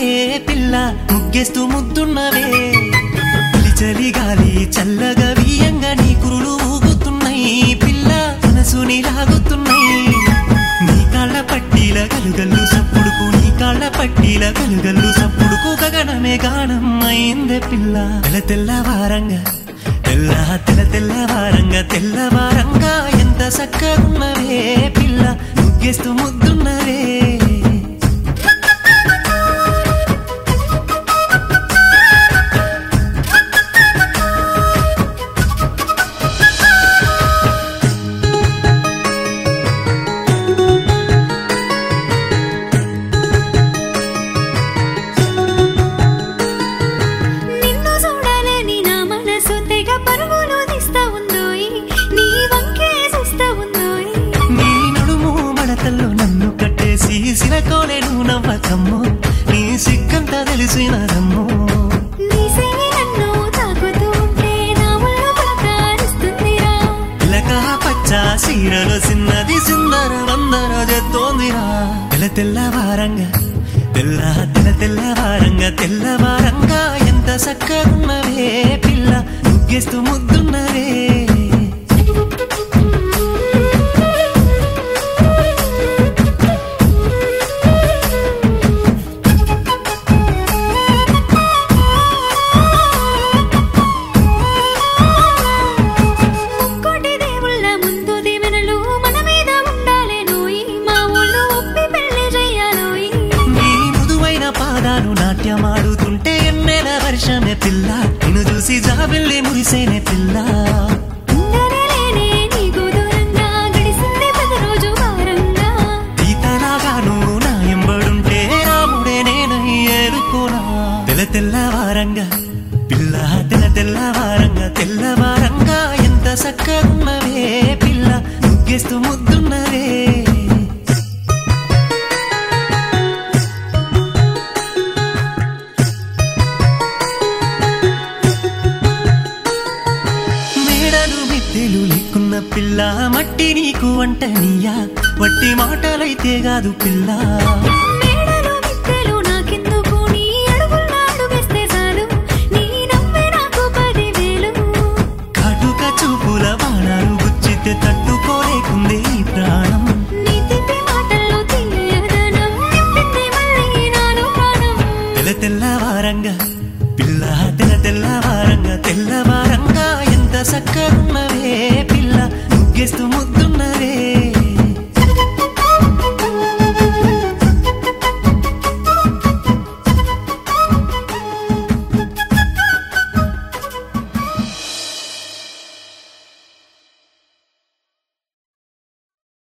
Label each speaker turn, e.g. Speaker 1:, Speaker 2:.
Speaker 1: పిల్ల ముగ్గేస్తూ ముద్దున్నవే చలి చలి గాలి చల్లగా వీయంగా నీ కురులు ఊగుతున్నాయి పిల్ల మనసుని లాగుతున్నాయి నీ కాళ్ళ పట్టీల గలుగల్లు సప్పుడుకు నీ కాళ్ళ పట్టీల గలుగల్లు సప్పుడుకు గగనమే గానం అయిందే పిల్ల తెల్ల తెల్లవారంగా తెల్ల తెల్ల తెల్లవారంగా తెల్లవారంగా ఎంత చక్కగున్నవే పిల్ల ముగ్గేస్తూ ముద్దున్నవే
Speaker 2: నిన్ను చూడాలని నా మనసు తెగ పరుగులు తీస్తా ఉందోయ్ నీ వంకే చూస్తా ఉందోయ్
Speaker 1: నీ నడుము మడతల్లో నన్ను కట్టేసి సిరకోలేను నవ్వకమ్ము నీ సిక్కంతా తెలిసినదమ్ము
Speaker 2: నీ సేవి నన్ను తాకుతూ ఉంటే నా ఒళ్ళు పులకారిస్తుందిరా
Speaker 1: పిలక పచ్చ సీరలు చిన్నది సుందర వందర చెత్తోందిరా తెల్ల తెల్లవారంగా తెల్ల తెల్ల తెల్లవారంగా తెల్లవారంగా ఎంత చక్కగున్నవే పిల్ల ముగ్గేస్తూ ముద్దున్నవే
Speaker 2: ముక్కోటి దేవుళ్ళ ముందు దీవెనలు మన మీద ఉండాలేనోయ్ మా ఊళ్ళో ఒప్పి పెళ్లి చెయ్యాలోయ్
Speaker 1: నీ మృదువైన పాదాలు నాట్యమాడుతుంటే ఎన్నెల వర్షమే పిల్ల నిన్ను చూసి జాబిల్లి మురిసేనే పిల్ల
Speaker 2: ఉండలేనే నీకు దూరంగా గడిసింది పది రోజు వారంగా
Speaker 1: ఈతలాగా నువ్వు నా ఎంబడుంటే రాముడే నేనై ఏరుకోనా తెల్ల తెల్లవారంగా పిల్ల తెల్ల తెల్లవారంగా తెల్లవారంగా ఎంత చక్కగున్నవే పిల్ల ముగ్గేస్తూ ముద్దున్నవే మేడలు మిద్దెలు లేకున్న పిల్ల మట్టి నీకు వంట నీయా వట్టి మాటలైతే కాదు పిల్ల
Speaker 2: మేడలు మిద్దెలు నాకెందుకు నీ అడుగుల్లో అడుగేస్తే చాలు నీ నవ్వే నాకు పదివేలు
Speaker 1: కాటుక చూపుల బాణాలు గుచ్చితే తట్టుకోలేకుంది ఈ ప్రాణం
Speaker 2: నీ తిప్పి మాటల్లో తీయదనం నింపింది మళ్ళీ నాలో ప్రాణం
Speaker 1: తెల్ల తెల్లవారంగా